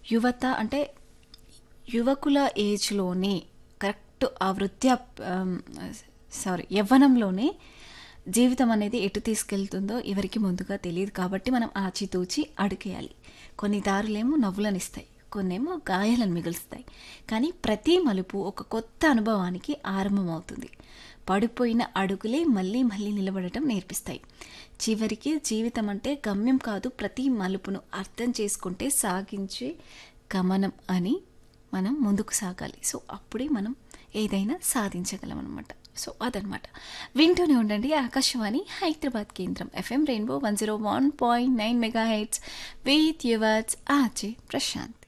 యువత అంటే యువకుల ఏజ్లోనే కరెక్ట్ ఆ వృత్యా సారీ యవ్వనంలోనే జీవితం అనేది ఎటు తీసుకెళ్తుందో ఎవరికి ముందుగా తెలియదు కాబట్టి మనం ఆచితూచి అడుగేయాలి కొన్ని దారులేమో నవ్వులనిస్తాయి కొన్నేమో గాయాలను మిగులుస్తాయి కానీ ప్రతి మలుపు ఒక కొత్త అనుభవానికి ఆరంభమవుతుంది పడిపోయిన అడుగులే మళ్ళీ మళ్ళీ నిలబడటం నేర్పిస్తాయి చివరికి జీవితం అంటే గమ్యం కాదు ప్రతి మలుపును అర్థం చేసుకుంటే సాగించే గమనం అని మనం ముందుకు సాగాలి సో అప్పుడే మనం ఏదైనా సాధించగలం అనమాట సో అదనమాట వింటూనే ఉండండి ఆకాశవాణి హైదరాబాద్ కేంద్రం FM rainbow one zero one point nine mega heads with yours ఆచే ప్రశాంత్